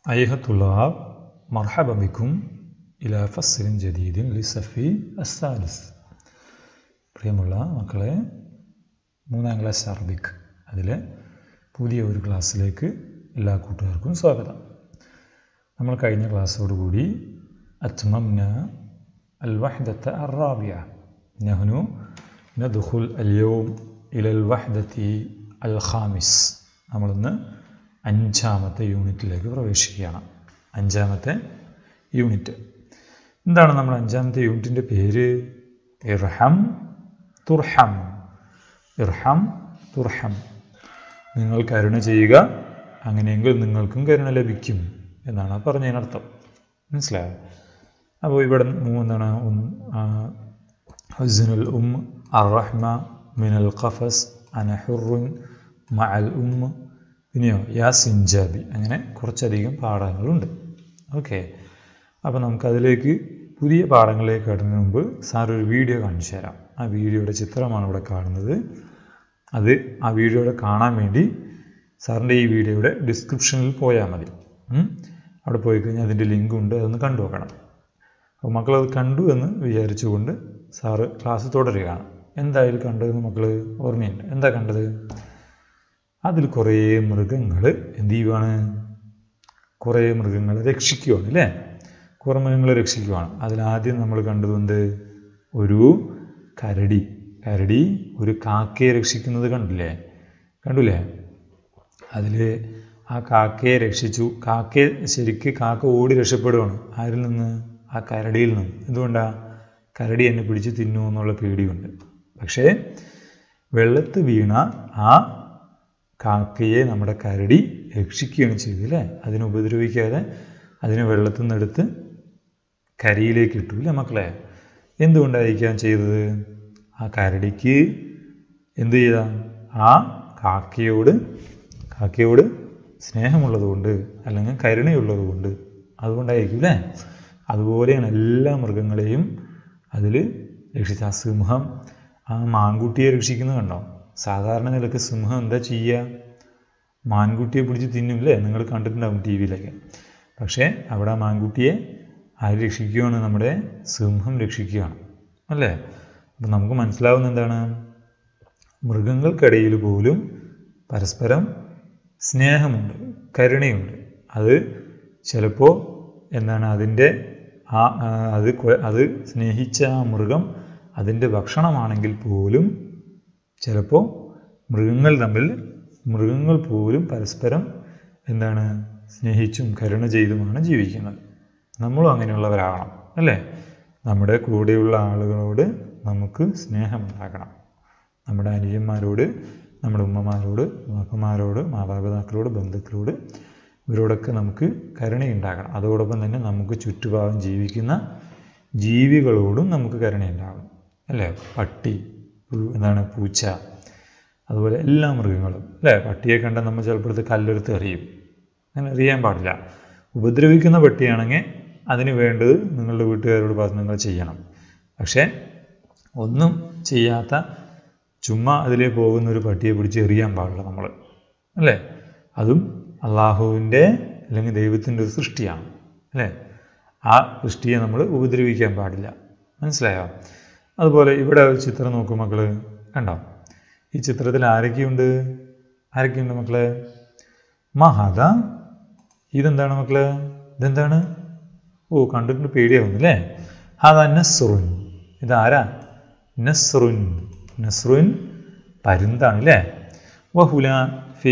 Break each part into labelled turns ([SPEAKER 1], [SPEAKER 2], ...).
[SPEAKER 1] أيها الطلاب مرحبا بكم إلى فصل جديد للصف الثالث പ്രിയമുള്ള മക്കളെ മൂന്നാം ക്ലാസ് അറബിക് അതിലെ പുതിയ ഒരു ക്ലാസ്സിലേക്ക് എല്ലാ കൂട്ടുകാർക്കും സ്വാഗതം നമ്മൾ കഴിഞ്ഞ ക്ലാസ്സോടുകൂടി അത്മംന അൽ വഹദത്ത അറാബിയ നഹ്നു നദ്ഖുൽ അൽയൗം ഇലൽ വഹദത്തി അൽ ഖാമിസ് നമ്മളിന്ന് അഞ്ചാമത്തെ യൂണിറ്റിലേക്ക് പ്രവേശിക്കുകയാണ് അഞ്ചാമത്തെ യൂണിറ്റ് എന്താണ് നമ്മൾ അഞ്ചാമത്തെ യൂണിറ്റിൻ്റെ പേര് ഇർഹം തുർഹം ഇർഹം തുർഹം നിങ്ങൾ കരുണ ചെയ്യുക അങ്ങനെയെങ്കിൽ നിങ്ങൾക്കും കരുണ ലഭിക്കും എന്നാണ് പറഞ്ഞതിനർത്ഥം മനസ്സിലായോ അപ്പോൾ ഇവിടെ മൂന്നാണ് ഹുസനുൽ ഉം അറഹ്മ മിനൽ ഖഫസ് അനഹുറുൻ മഅൽ ഉമ്മ പിന്നെയോ യാ സിൻജാബി അങ്ങനെ കുറച്ചധികം പാഠങ്ങളുണ്ട് ഓക്കെ അപ്പോൾ നമുക്കതിലേക്ക് പുതിയ പാഠങ്ങളിലേക്ക് കടന്നതിന് മുമ്പ് സാർ ഒരു വീഡിയോ കാണിച്ചു തരാം ആ വീഡിയോയുടെ ചിത്രമാണ് ഇവിടെ കാണുന്നത് അത് ആ വീഡിയോയുടെ കാണാൻ വേണ്ടി സാറിൻ്റെ ഈ വീഡിയോയുടെ ഡിസ്ക്രിപ്ഷനിൽ പോയാൽ മതി അവിടെ പോയി കഴിഞ്ഞാൽ അതിൻ്റെ ലിങ്ക് ഉണ്ട് അതൊന്ന് കണ്ടു നോക്കണം അപ്പോൾ മക്കളത് കണ്ടു എന്ന് വിചാരിച്ചുകൊണ്ട് സാറ് ക്ലാസ് തുടരുകയാണ് എന്തായാലും കണ്ടതെന്ന് മക്കൾ ഓർമ്മയുണ്ട് എന്താ കണ്ടത് അതിൽ കുറേ മൃഗങ്ങൾ എന്ത് ചെയ്യുവാണ് കുറേ മൃഗങ്ങളെ രക്ഷിക്കുകയാണ് അല്ലേ കുറേ മൃഗങ്ങളെ രക്ഷിക്കുകയാണ് അതിലാദ്യം നമ്മൾ കണ്ടത് ഒരു കരടി കരടി ഒരു കാക്കയെ രക്ഷിക്കുന്നത് കണ്ടില്ലേ കണ്ടില്ലേ അതിൽ ആ കാക്കയെ രക്ഷിച്ചു കാക്കയെ ശരിക്ക് കാക്ക ഓടി രക്ഷപ്പെടുകയാണ് ആരിൽ നിന്ന് ആ കരടിയിൽ നിന്ന് എന്തുകൊണ്ടാണ് കരടി എന്നെ പിടിച്ച് തിന്നു എന്നുള്ള പേടിയുണ്ട് പക്ഷേ വെള്ളത്ത് വീണ ആ കാക്കയെ നമ്മുടെ കരടി രക്ഷിക്കുകയാണ് ചെയ്തത് അല്ലേ അതിനെ ഉപദ്രവിക്കാതെ അതിനെ വെള്ളത്തിൽ നിന്നെടുത്ത് കരയിലേക്ക് ഇട്ടു അല്ലേ മക്കളെ എന്തുകൊണ്ടായിരിക്കാം ചെയ്തത് ആ കരടിക്ക് എന്ത് ചെയ്ത ആ കാക്കയോട് കാക്കയോട് സ്നേഹമുള്ളതുകൊണ്ട് അല്ലെങ്കിൽ കരുണയുള്ളതുകൊണ്ട് അതുകൊണ്ടായിരിക്കും അല്ലേ അതുപോലെയാണ് എല്ലാ മൃഗങ്ങളെയും അതിൽ രക്ഷിച്ച ആ സിംഹം ആ മാൻകുട്ടിയെ രക്ഷിക്കുന്നത് കണ്ടോ സാധാരണ നിലക്ക് സിംഹം എന്താ ചെയ്യുക മാൻകുട്ടിയെ പിടിച്ച് തിന്നുമില്ലേ നിങ്ങൾ കണ്ടിട്ടുണ്ടാവും ടി വിയിലൊക്കെ പക്ഷേ അവിടെ ആ മാൻകുട്ടിയെ ആര് രക്ഷിക്കുകയാണ് നമ്മുടെ സിംഹം രക്ഷിക്കുകയാണ് അല്ലേ അപ്പം നമുക്ക് മനസ്സിലാവുന്ന എന്താണ് മൃഗങ്ങൾക്കിടയിൽ പോലും പരസ്പരം സ്നേഹമുണ്ട് കരുണയുണ്ട് അത് ചിലപ്പോൾ എന്താണ് അതിൻ്റെ ആ അത് അത് സ്നേഹിച്ച ആ മൃഗം അതിൻ്റെ ഭക്ഷണമാണെങ്കിൽ പോലും ചിലപ്പോൾ മൃഗങ്ങൾ തമ്മിൽ മൃഗങ്ങൾ പോലും പരസ്പരം എന്താണ് സ്നേഹിച്ചും കരുണ ചെയ്തുമാണ് ജീവിക്കുന്നത് നമ്മളും അങ്ങനെയുള്ളവരാകണം അല്ലേ നമ്മുടെ കൂടെയുള്ള ആളുകളോട് നമുക്ക് സ്നേഹമുണ്ടാകണം നമ്മുടെ അനിയന്മാരോട് നമ്മുടെ ഉമ്മമാരോട് മക്കന്മാരോട് മാതാപിതാക്കളോട് ബന്ധുക്കളോട് ഇവരോടൊക്കെ നമുക്ക് കരുണയുണ്ടാകണം അതോടൊപ്പം തന്നെ നമുക്ക് ചുറ്റുപാടും ജീവിക്കുന്ന ജീവികളോടും നമുക്ക് കരുണയുണ്ടാകണം അല്ലേ പട്ടി എന്താണ് പൂച്ച അതുപോലെ എല്ലാ മൃഗങ്ങളും അല്ലേ പട്ടിയെ കണ്ടാൽ നമ്മൾ ചിലപ്പോഴത്തെ കല്ലെടുത്ത് എറിയും അങ്ങനെ എറിയാൻ പാടില്ല ഉപദ്രവിക്കുന്ന പട്ടിയാണെങ്കിൽ അതിന് വേണ്ടത് നിങ്ങളുടെ വീട്ടുകാരോട് പറഞ്ഞ് നിങ്ങൾ ചെയ്യണം പക്ഷേ ഒന്നും ചെയ്യാത്ത ചുമ്മാ അതിലേ പോകുന്ന ഒരു പട്ടിയെ പിടിച്ച് എറിയാൻ പാടില്ല നമ്മൾ അല്ലേ അതും അള്ളാഹുവിൻ്റെ അല്ലെങ്കിൽ ദൈവത്തിൻ്റെ ഒരു സൃഷ്ടിയാണ് അല്ലേ ആ സൃഷ്ടിയെ നമ്മൾ ഉപദ്രവിക്കാൻ പാടില്ല മനസ്സിലായോ അതുപോലെ ഇവിടെ ഒരു ചിത്രം നോക്കും മക്കൾ കണ്ടോ ഈ ചിത്രത്തിൽ ആരൊക്കെയുണ്ട് ആരൊക്കെയുണ്ട് മക്കളെ മഹാദ ഇതെന്താണ് മക്കളെ ഇതെന്താണ് ഓ കണ്ടിട്ട് പേടിയാവുന്നു അല്ലേ ഹാദ നസ്റുൻ ഇതാരാ നസ്റുൻ നസ്റുൻ പരുന്താണ് അല്ലേ വഹുല ഫി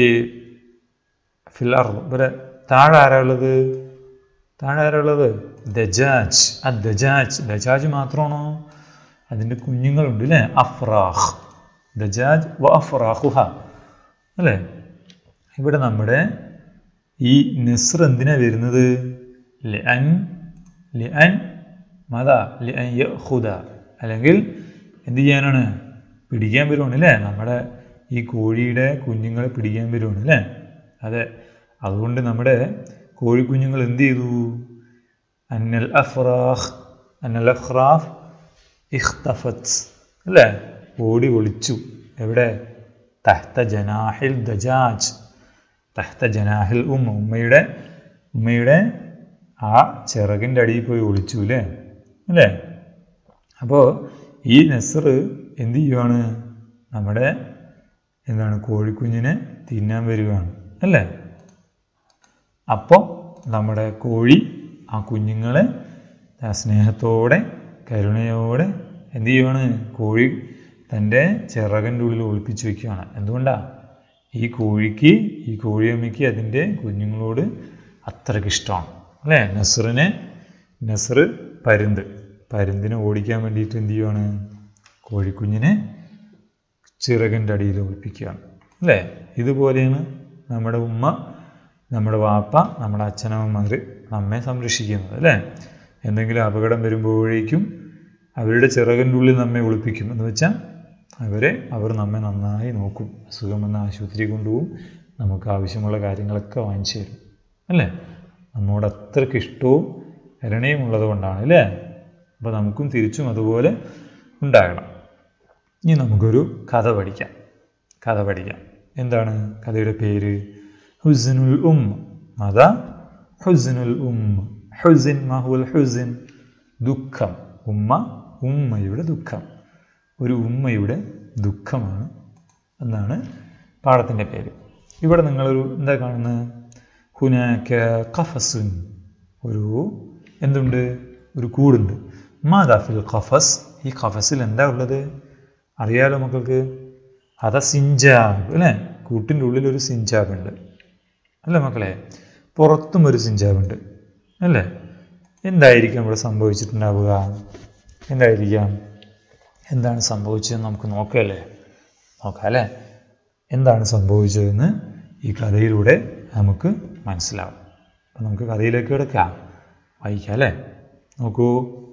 [SPEAKER 1] ഫിൽ അർദ് ഇവിടെ താഴെ ആരാ ഉള്ളത് താഴെ ആരാ ഉള്ളത് ദജാജ് ആ ദജാജ് ദജാജ് മാത്രമാണോ അതിൻ്റെ കുഞ്ഞുങ്ങളുണ്ട് അല്ലേ അഫ്രാഹ് ദജാജ് വ അഫ്രാഹുഹ അല്ലേ ഇവിടെ നമ്മുടെ ഈ നസ്ർ എന്തിനാ വരുന്നത് ലിഅൻ ലിഅൻ മത ലിഅൻ യഖുദ അല്ലെങ്കിൽ എന്ത് ചെയ്യാനാണ് പിടിക്കാൻ വരുവാണ് അല്ലേ നമ്മുടെ ഈ കോഴിയുടെ കുഞ്ഞുങ്ങളെ പിടിക്കാൻ വരുവാണ് അല്ലേ അതെ അതുകൊണ്ട് നമ്മുടെ കോഴിക്കുഞ്ഞുങ്ങൾ എന്ത് ചെയ്തു അന്നൽ അഫ്രാഹ് അന്നൽ അഫ്രാഫ് ഇഖ്തഫത്ത് അല്ലേ ഓടി ഒളിച്ചു എവിടെ തഹ്ത ജനാഹിൽ ദജാജ് തഹ്ത ജനാഹിൽ ഉമ്മ ഉമ്മയുടെ ഉമ്മയുടെ ആ ചിറകിൻ്റെ അടിയിൽ പോയി ഒളിച്ചു അല്ലേ അല്ലേ അപ്പോൾ ഈ നെസർ എന്ത് ചെയ്യുവാണ് നമ്മുടെ എന്താണ് കോഴിക്കുഞ്ഞിനെ തിന്നാൻ വരികയാണ് അല്ലേ അപ്പോൾ നമ്മുടെ കോഴി ആ കുഞ്ഞുങ്ങളെ ആ സ്നേഹത്തോടെ കരുണയോടെ എന്ത് ചെയ്യുവാണ് കോഴി തൻ്റെ ചിറകൻ്റെ ഉള്ളിൽ ഒളിപ്പിച്ച് വെക്കുകയാണ് എന്തുകൊണ്ടാണ് ഈ കോഴിക്ക് ഈ കോഴിയമ്മയ്ക്ക് അതിൻ്റെ കുഞ്ഞുങ്ങളോട് അത്രയ്ക്ക് ഇഷ്ടമാണ് അല്ലേ നസറിനെ നസർ പരുന്ത് പരുന്തിനെ ഓടിക്കാൻ വേണ്ടിയിട്ട് എന്ത് ചെയ്യുവാണ് കോഴിക്കുഞ്ഞിനെ ചിറകിൻ്റെ അടിയിൽ ഒളിപ്പിക്കുകയാണ് അല്ലേ ഇതുപോലെയാണ് നമ്മുടെ ഉമ്മ നമ്മുടെ വാപ്പ നമ്മുടെ അച്ഛനമ്മമാർ നമ്മെ സംരക്ഷിക്കുന്നത് അല്ലേ എന്തെങ്കിലും അപകടം വരുമ്പോഴേക്കും അവരുടെ ചിറകിൻ്റെ ഉള്ളിൽ നമ്മെ ഒളിപ്പിക്കും എന്ന് വെച്ചാൽ അവരെ അവർ നമ്മെ നന്നായി നോക്കും അസുഖം വന്ന ആശുപത്രി കൊണ്ടുപോകും നമുക്ക് ആവശ്യമുള്ള കാര്യങ്ങളൊക്കെ വാങ്ങിച്ചു തരും അല്ലേ നമ്മോട് അത്രയ്ക്ക് ഇഷ്ടവും കരുണയും ഉള്ളത് കൊണ്ടാണ് അല്ലേ അപ്പോൾ നമുക്കും തിരിച്ചും അതുപോലെ ഉണ്ടാകണം ഇനി നമുക്കൊരു കഥ പഠിക്കാം കഥ പഠിക്കാം എന്താണ് കഥയുടെ പേര് ഹുസനുൽ ഉം മത ഹുസനുൽ ഉം ഹുസിൻ മഹുൽ ഹുസിൻ ദുഃഖം ഉമ്മ ഉമ്മയുടെ ദുഃഖം ഒരു ഉമ്മയുടെ ദുഃഖമാണ് എന്നാണ് പാഠത്തിൻ്റെ പേര് ഇവിടെ നിങ്ങളൊരു എന്താ കാണുന്നത് ഹുനാക്ക കഫസുൻ ഒരു എന്തുണ്ട് ഒരു കൂടുണ്ട് മാതാഫിൽ ഖഫസ് ഈ ഖഫസിൽ എന്താ ഉള്ളത് അറിയാലോ മക്കൾക്ക് അത സിഞ്ചാബ് അല്ലേ കൂട്ടിൻ്റെ ഉള്ളിൽ ഒരു സിഞ്ചാബ് ഉണ്ട് അല്ലേ മക്കളെ പുറത്തും ഒരു സിഞ്ചാബ് ഉണ്ട് അല്ലേ എന്തായിരിക്കും ഇവിടെ സംഭവിച്ചിട്ടുണ്ടാവുക എന്തായിരിക്കാം എന്താണ് സംഭവിച്ചതെന്ന് നമുക്ക് നോക്കല്ലേ നോക്കാം അല്ലേ എന്താണ് സംഭവിച്ചതെന്ന് ഈ കഥയിലൂടെ നമുക്ക് മനസ്സിലാവും അപ്പം നമുക്ക് കഥയിലേക്ക് കിടക്കാം വായിക്കാം അല്ലേ നോക്കൂ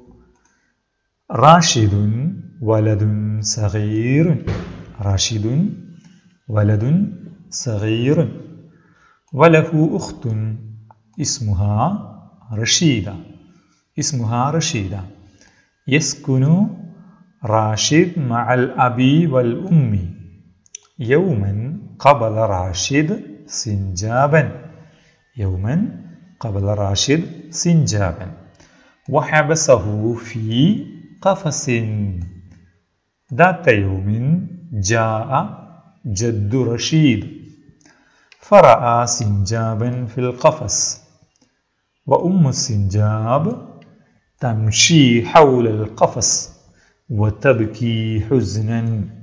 [SPEAKER 1] റാഷിദുൻ വലതുൻ സഹീറുൻ റാഷിദുൻ വലതുൻ സഹീറുൻ വലഹു ഉഖ്തുൻ ഇസ്മുഹ റഷീദ ഇസ്മുഹ റഷീദ യസ്കുനു റാഷിദ് മഅൽ അബി വൽ ഉമ്മി യൗമൻ قبل راشد سنجابا يوما قبل راشد سنجابا وحبسه في قفص ذات يوم جاء جد رشيد فرأى سنجابا في القفص وأم السنجاب تمشي حول القفص وتبكي حزنا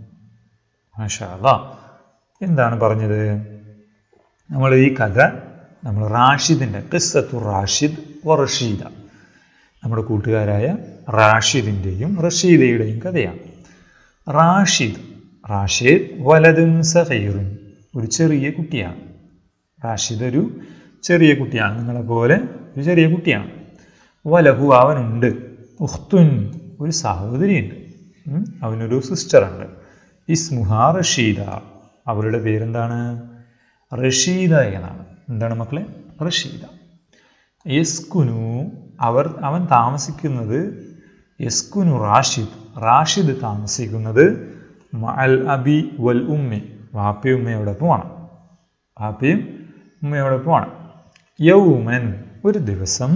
[SPEAKER 1] ما شاء الله എന്താണ് പറഞ്ഞത് നമ്മൾ ഈ കഥ നമ്മൾ റാഷിദിൻ്റെ കിസ്സത്തു റാഷിദ് വ റഷീദ നമ്മുടെ കൂട്ടുകാരായ റാഷിദിൻ്റെയും റഷീദയുടെയും കഥയാണ് റാഷിദ് റാഷിദ് വലതുൻ സഹീറുൻ ഒരു ചെറിയ കുട്ടിയാണ് റാഷിദ് ഒരു ചെറിയ കുട്ടിയാണ് നിങ്ങളെ പോലെ ഒരു ചെറിയ കുട്ടിയാണ് വലഹു അവനുണ്ട് ഉഖ്തുൻ ഒരു സഹോദരിയുണ്ട് അവനൊരു സിസ്റ്ററുണ്ട് ഇസ്മുഹ റഷീദ അവരുടെ പേരെന്താണ് റഷീദ എന്നാണ് എന്താണ് മക്കളെ റഷീദ യസ്കുനു അവർ അവൻ താമസിക്കുന്നത് യസ്കുനു റാഷിദ് റാഷിദ് താമസിക്കുന്നത് മഅൽ അബി വൽ ഉമ്മി വാപ്പയും ഉമ്മയോടൊപ്പമാണ് വാപ്പയും ഉമ്മയോടൊപ്പമാണ് യൗമൻ ഒരു ദിവസം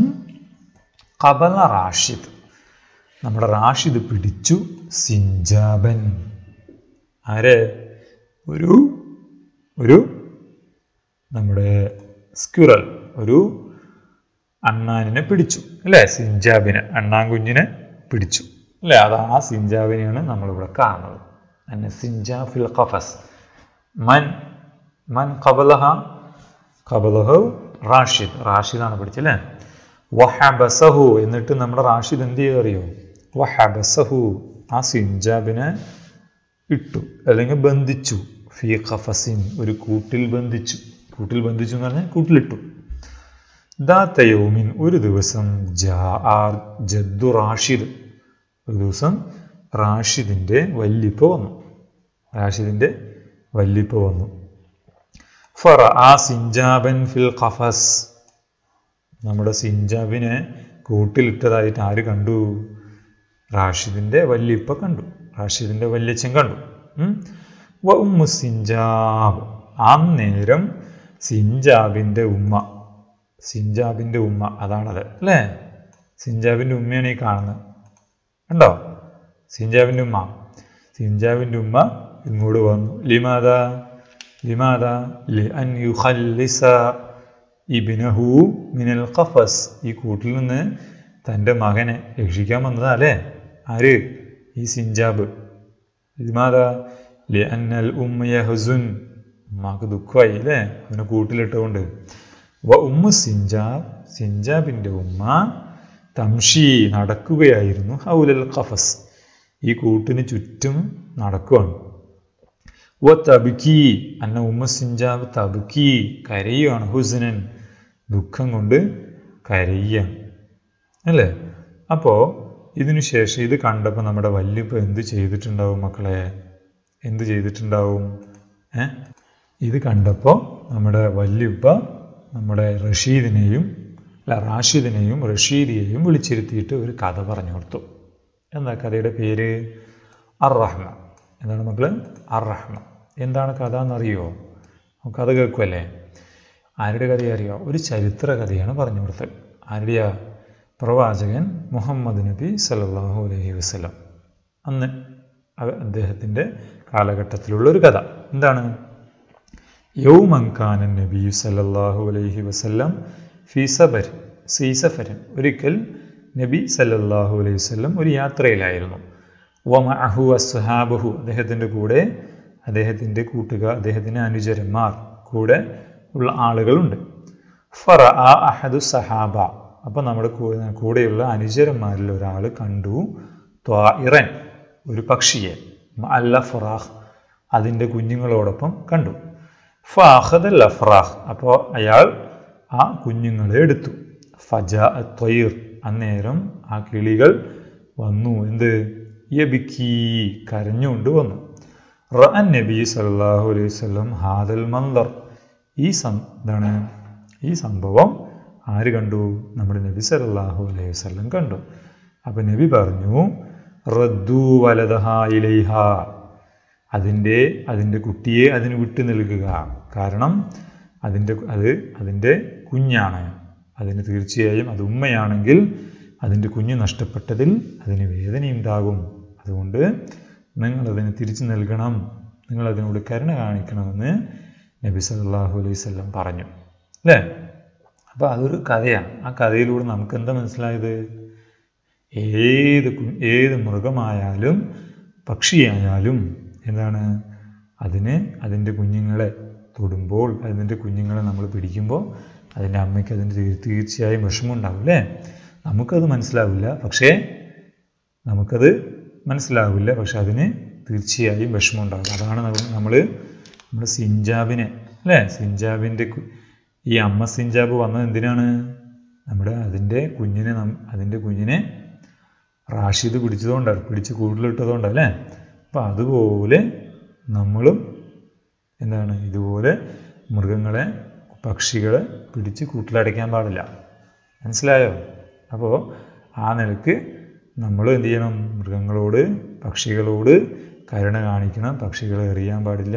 [SPEAKER 1] കബല റാഷിദ് നമ്മുടെ റാഷിദ് പിടിച്ചു സിഞ്ചാബൻ ആര് ഒരു ഒരു നമ്മുടെ സ്ക്യുറൽ ഒരു അണ്ണാനിനെ പിടിച്ചു അല്ലേ സിഞ്ചാബിനെ അണ്ണാൻ കുഞ്ഞിനെ പിടിച്ചു അല്ലേ അത് ആ സിഞ്ചാബിനെയാണ് നമ്മളിവിടെ കാണുന്നത് അന്നെ സിഞ്ചാഫിൽ ഖഫസ് മൻ മൻ ഖബലഹ ഖബലഹു റാഷിദ് റാഷിദാണ് പിടിച്ചല്ലേ വഹബസഹു എന്നിട്ട് നമ്മുടെ റാഷിദ് എന്ത് ചെയ്തു അറിയോ വഹബസഹു ആ സിഞ്ചാബിനെ ഇട്ടു അല്ലെങ്കിൽ ബന്ധിച്ചു ഫി ഖഫസിൻ ഒരു കൂട്ടിൽ ബന്ധിച്ചു കൂട്ടിൽ ബന്ധിച്ചു എന്ന് പറഞ്ഞാൽ കൂട്ടിലിട്ടു ദാത്തയോമിൻ ഒരു ദിവസം ജദ്ദു റാഷിദ് ഒരു ദിവസം റാഷിദിൻ്റെ വല്ലിപ്പ വന്നു റാഷിദിൻ്റെ വല്ലിപ്പ വന്നു ഫറ ആ സിഞ്ചാബൻ ഫിൽ ഖഫസ് നമ്മുടെ സിഞ്ചാബിനെ കൂട്ടിലിട്ടതായിട്ട് ആര് കണ്ടു റാഷിദിൻ്റെ വല്ലിപ്പ കണ്ടു റാഷിദിൻ്റെ വല്യച്ഛൻ കണ്ടു വ ഉമ്മു സിഞ്ചാബ് ആ നേരം സിഞ്ചാബിൻ്റെ ഉമ്മ സിഞ്ചാബിൻ്റെ ഉമ്മ അതാണത് അല്ലേ സിഞ്ചാബിൻ്റെ ഉമ്മയാണ് ഈ കാണുന്നത് കണ്ടോ സിഞ്ചാബിൻ്റെ ഉമ്മ സിഞ്ചാബിൻ്റെ ഉമ്മ ഇങ്ങോട്ട് വന്നു ലിമാദ ലിമാദ ലി അൻ യുഖല്ലിസ ഇബിനഹു മിനൽ ഖഫസ് ഈ കൂട്ടിൽ നിന്ന് തൻ്റെ മകനെ രക്ഷിക്കാൻ വന്നതാ അല്ലേ ആര് ഈ സിഞ്ചാബ് ലിമാദ ലി അന്നൽ ഉമ്മ യഹ്സുൻ ഉമ്മാക്ക് ദുഃഖമായി അല്ലേ അവനെ കൂട്ടിലിട്ടുകൊണ്ട് വ ഉമ്മ സിഞ്ചാബ് സിഞ്ചാബിൻ്റെ ഉമ്മ തംഷി നടക്കുകയായിരുന്നു ഹൗലൽ ഖഫസ് ഈ കൂട്ടിന് ചുറ്റും നടക്കുകയാണ് വ തബുക്കി അന്ന ഉമ്മ സിഞ്ചാബ് തബുക്കി കരയുകയാണ് ഹുസനൻ ദുഃഖം കൊണ്ട് കരയുകയാണ് അല്ലേ അപ്പോൾ ഇതിനു ശേഷം ഇത് കണ്ടപ്പോൾ നമ്മുടെ വല്യപ്പ എന്ത് ചെയ്തിട്ടുണ്ടാവും മക്കളെ എന്ത് ചെയ്തിട്ടുണ്ടാവും ഏ ഇത് കണ്ടപ്പോൾ നമ്മുടെ വല്യപ്പ നമ്മുടെ റഷീദിനെയും അല്ല റാഷിദിനെയും റഷീദിയെയും വിളിച്ചിരുത്തിയിട്ട് ഒരു കഥ പറഞ്ഞു കൊടുത്തു എന്താ കഥയുടെ പേര് അർ റഹ്മ എന്താണ് മക്കള് അർ റഹ്മ എന്താണ് കഥ എന്നറിയോ കഥ കേൾക്കുമല്ലേ ആരുടെ കഥ അറിയോ ഒരു ചരിത്ര കഥയാണ് പറഞ്ഞു കൊടുത്തത് ആരുടെയാ പ്രവാചകൻ മുഹമ്മദ് നബി സല്ലല്ലാഹു അലൈഹി വസല്ലം അന്ന് അദ്ദേഹത്തിൻ്റെ കാലഘട്ടത്തിലുള്ള ഒരു കഥ എന്താണ് യൗമങ്കാനൻ നബി സല്ലല്ലാഹു അലൈഹി വസല്ലം ഫി സഫർ സീ സഫരൻ ഒരിക്കൽ നബി സല്ലല്ലാഹു അലൈഹി വസല്ലം ഒരു യാത്രയിലായിരുന്നു വമഅഹു അസ്ഹാബഹു അദ്ദേഹത്തിൻ്റെ കൂടെ അദ്ദേഹത്തിൻ്റെ കൂട്ടുകാർ അദ്ദേഹത്തിൻ്റെ അനുചരന്മാർ കൂടെ ഉള്ള ആളുകളുണ്ട് ഫറ ആ അഹദു സഹാബ അപ്പം നമ്മുടെ കൂടെയുള്ള അനുചരന്മാരിൽ ഒരാൾ കണ്ടു ത്വാഇറൻ ഒരു പക്ഷിയെ അല്ല ഫറാഹ് അതിൻ്റെ കുഞ്ഞുങ്ങളോടൊപ്പം കണ്ടു ഫാഹദൽ അഫ്രാഹ് അപ്പോൾ അയാൾ ആ കുഞ്ഞുങ്ങളെ എടുത്തു ഫജ ത്വയിർ അന്നേരം ആ കിളികൾ വന്നു എന്ത് യബിക്കി കരഞ്ഞുകൊണ്ട് വന്നു റഅൻ നബി സല്ലല്ലാഹു അലൈഹി വസല്ലം ഹാദൽ മന്ദർ ഈ സം എന്താണ് ഈ സംഭവം ആര് കണ്ടു നമ്മുടെ നബി സല്ലല്ലാഹു അലൈഹി വസല്ലം കണ്ടു അപ്പം നബി പറഞ്ഞു റദ്ദു വലതഹ ഇലൈഹ അതിൻ്റെ അതിൻ്റെ കുട്ടിയെ അതിന് വിട്ടു നൽകുക കാരണം അതിൻ്റെ അത് അതിൻ്റെ കുഞ്ഞാണ് അതിന് തീർച്ചയായും അത് ഉമ്മയാണെങ്കിൽ അതിൻ്റെ കുഞ്ഞ് നഷ്ടപ്പെട്ടതിൽ അതിന് വേദനയുണ്ടാകും അതുകൊണ്ട് നിങ്ങളതിന് തിരിച്ചു നൽകണം നിങ്ങളതിനോട് കരുണ കാണിക്കണമെന്ന് നബി സല്ലല്ലാഹു അലൈഹി വസല്ലം പറഞ്ഞു അല്ലേ അപ്പോൾ അതൊരു കഥയാണ് ആ കഥയിലൂടെ നമുക്ക് എന്താ മനസ്സിലായത് ഏത് ഏത് മൃഗമായാലും പക്ഷിയായാലും എന്താണ് അതിന് അതിൻ്റെ കുഞ്ഞുങ്ങളെ തൊടുമ്പോൾ അതിൻ്റെ കുഞ്ഞുങ്ങളെ നമ്മൾ പിടിക്കുമ്പോൾ അതിൻ്റെ അമ്മയ്ക്ക് അതിൻ്റെ തീർച്ചയായും വിഷമമുണ്ടാവും അല്ലേ നമുക്കത് മനസ്സിലാവില്ല പക്ഷേ നമുക്കത് മനസ്സിലാവില്ല പക്ഷെ അതിന് തീർച്ചയായും വിഷമമുണ്ടാകും അതാണ് നമ്മൾ നമ്മുടെ സിഞ്ചാബിനെ അല്ലേ സിഞ്ചാബിൻ്റെ ഈ അമ്മ സിഞ്ചാബ് വന്നത് എന്തിനാണ് നമ്മുടെ അതിൻ്റെ കുഞ്ഞിനെ അതിൻ്റെ കുഞ്ഞിനെ റാഷിദ് പിടിച്ചതുകൊണ്ടാണ് പിടിച്ച് കൂടുതലിട്ടതുകൊണ്ടാണ് അല്ലേ അപ്പം അതുപോലെ നമ്മളും എന്താണ് ഇതുപോലെ മൃഗങ്ങളെ പക്ഷികളെ പിടിച്ച് കൂട്ടിലടയ്ക്കാൻ പാടില്ല മനസ്സിലായോ അപ്പോൾ ആ നിലക്ക് നമ്മൾ എന്ത് ചെയ്യണം മൃഗങ്ങളോട് പക്ഷികളോട് കരുണ കാണിക്കണം പക്ഷികളെ എറിയാൻ പാടില്ല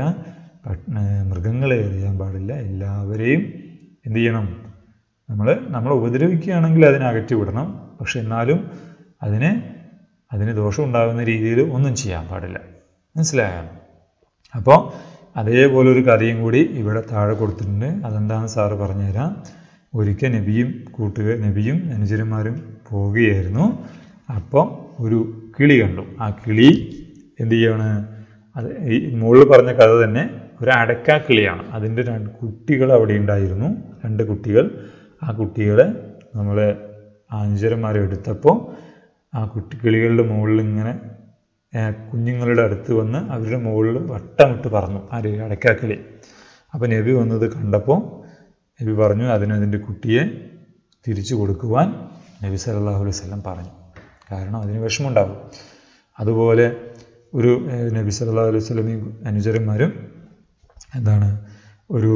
[SPEAKER 1] മൃഗങ്ങളെ എറിയാൻ പാടില്ല എല്ലാവരെയും എന്ത് ചെയ്യണം നമ്മൾ നമ്മൾ ഉപദ്രവിക്കുകയാണെങ്കിൽ അതിനെ അകറ്റി വിടണം പക്ഷെ എന്നാലും അതിന് അതിന് ദോഷം ഉണ്ടാകുന്ന രീതിയിൽ ഒന്നും ചെയ്യാൻ പാടില്ല മനസ്സിലായോ അപ്പോൾ അതേപോലെ ഒരു കഥയും കൂടി ഇവിടെ താഴെ കൊടുത്തിട്ടുണ്ട് അതെന്താണെന്ന് സാറ് പറഞ്ഞുതരാം ഒരിക്കൽ നബിയും കൂട്ടുക നബിയും അനുചരന്മാരും പോവുകയായിരുന്നു അപ്പോൾ ഒരു കിളി കണ്ടു ആ കിളി എന്ത് ചെയ്യാണ് അത് ഈ മുകളിൽ പറഞ്ഞ കഥ തന്നെ ഒരു അടക്കാ കിളിയാണ് അതിൻ്റെ രണ്ട് കുട്ടികൾ അവിടെ ഉണ്ടായിരുന്നു രണ്ട് കുട്ടികൾ ആ കുട്ടികളെ നമ്മളെ അനുചരന്മാരെ എടുത്തപ്പോൾ ആ കുട്ടി കിളികളുടെ മുകളിൽ ഇങ്ങനെ കുഞ്ഞുങ്ങളുടെ അടുത്ത് വന്ന് അവരുടെ മുകളിൽ വട്ടമിട്ട് പറന്നു ആര് അടക്കാക്കിളി അപ്പോൾ നബി വന്നത് കണ്ടപ്പോൾ നബി പറഞ്ഞു അതിനതിൻ്റെ കുട്ടിയെ തിരിച്ചു കൊടുക്കുവാൻ നബി സല്ലല്ലാഹു അലൈഹി വസല്ലം പറഞ്ഞു കാരണം അതിന് വിഷമമുണ്ടാകും അതുപോലെ ഒരു നബി സല്ലല്ലാഹു അലൈഹി വസല്ലമയും അനുചരന്മാരും എന്താണ് ഒരു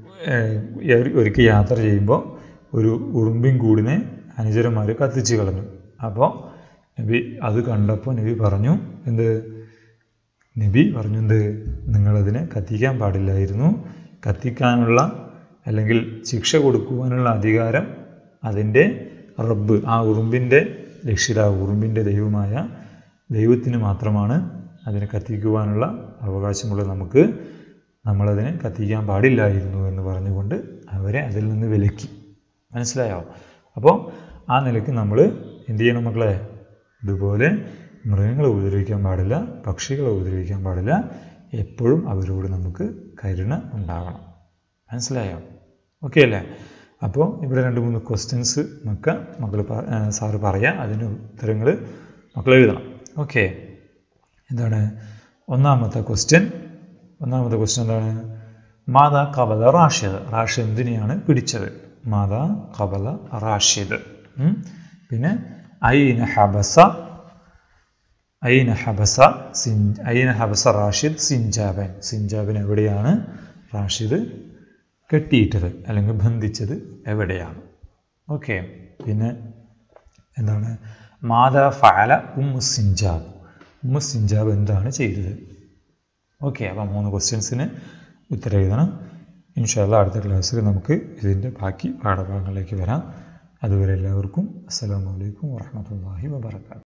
[SPEAKER 1] ഒരിക്കൽ യാത്ര ചെയ്യുമ്പോൾ ഒരു ഉറുമ്പിൻ കൂടിനെ അനുചരന്മാർ കത്തിച്ച് കളഞ്ഞു അപ്പോൾ നബി അത് കണ്ടപ്പോൾ നബി പറഞ്ഞു എന്ത് നബി പറഞ്ഞു എന്ത് നിങ്ങളതിനെ കത്തിക്കാൻ പാടില്ലായിരുന്നു കത്തിക്കാനുള്ള അല്ലെങ്കിൽ ശിക്ഷ കൊടുക്കുവാനുള്ള അധികാരം അതിൻ്റെ റബ്ബ് ആ ഉറുമ്പിൻ്റെ രക്ഷിതാവ് ഉറുമ്പിൻ്റെ ദൈവമായ ദൈവത്തിന് മാത്രമാണ് അതിനെ കത്തിക്കുവാനുള്ള അവകാശമുള്ളത് നമുക്ക് നമ്മളതിനെ കത്തിക്കാൻ പാടില്ലായിരുന്നു എന്ന് പറഞ്ഞുകൊണ്ട് അവരെ അതിൽ നിന്ന് വിലക്കി മനസ്സിലായോ അപ്പോൾ ആ നിലയ്ക്ക് നമ്മൾ എന്ത് ചെയ്യണം മക്കളെ ഇതുപോലെ മൃഗങ്ങളെ ഉപദ്രവിക്കാൻ പാടില്ല പക്ഷികളെ ഉപദ്രവിക്കാൻ പാടില്ല എപ്പോഴും അവരോട് നമുക്ക് കരുണ ഉണ്ടാകണം മനസ്സിലായോ ഓക്കെ അല്ലേ അപ്പോൾ ഇവിടെ രണ്ട് മൂന്ന് ക്വസ്റ്റ്യൻസ് മക്ക മക്കൾ സാറ് പറയാം അതിന് ഉത്തരങ്ങൾ മക്കൾ എഴുതണം ഓക്കെ എന്താണ് ഒന്നാമത്തെ ക്വസ്റ്റ്യൻ ഒന്നാമത്തെ ക്വസ്റ്റ്യൻ എന്താണ് മാതാ കബല റാഷിദ് റാഷിദ് എന്തിനെയാണ് പിടിച്ചത് മാതാ കബല റാഷിദ് ഉം. പിന്നെ ഐന ഹബസ ഐന ഹബസ സിൻ ഐന ഹബസ റാഷിദ് സിൻജാബൻ സിൻജാബൻ എവിടെയാണ് റാഷിദ് കെട്ടിയിട്ടത് അല്ലെങ്കിൽ ബന്ധിച്ചത് എവിടെയാണ് ഓക്കെ പിന്നെ എന്താണ് മാതാ ഫഅല ഉമ്മു സിൻജാബ് ഉമ്മു സിൻജാബ് എന്താണ് ചെയ്തത് ഓക്കെ അപ്പം മൂന്ന് ക്വസ്റ്റ്യൻസിന് ഉത്തരം എഴുതണം ഇൻഷാല്ല അടുത്ത ക്ലാസ്സിൽ നമുക്ക് ഇതിൻ്റെ ബാക്കി പാഠഭാഗങ്ങളിലേക്ക് വരാം അതുവരെ എല്ലാവർക്കും അസ്സലാമു അലൈക്കും വറഹ്മത്തുള്ളാഹി വബറകാതുഹു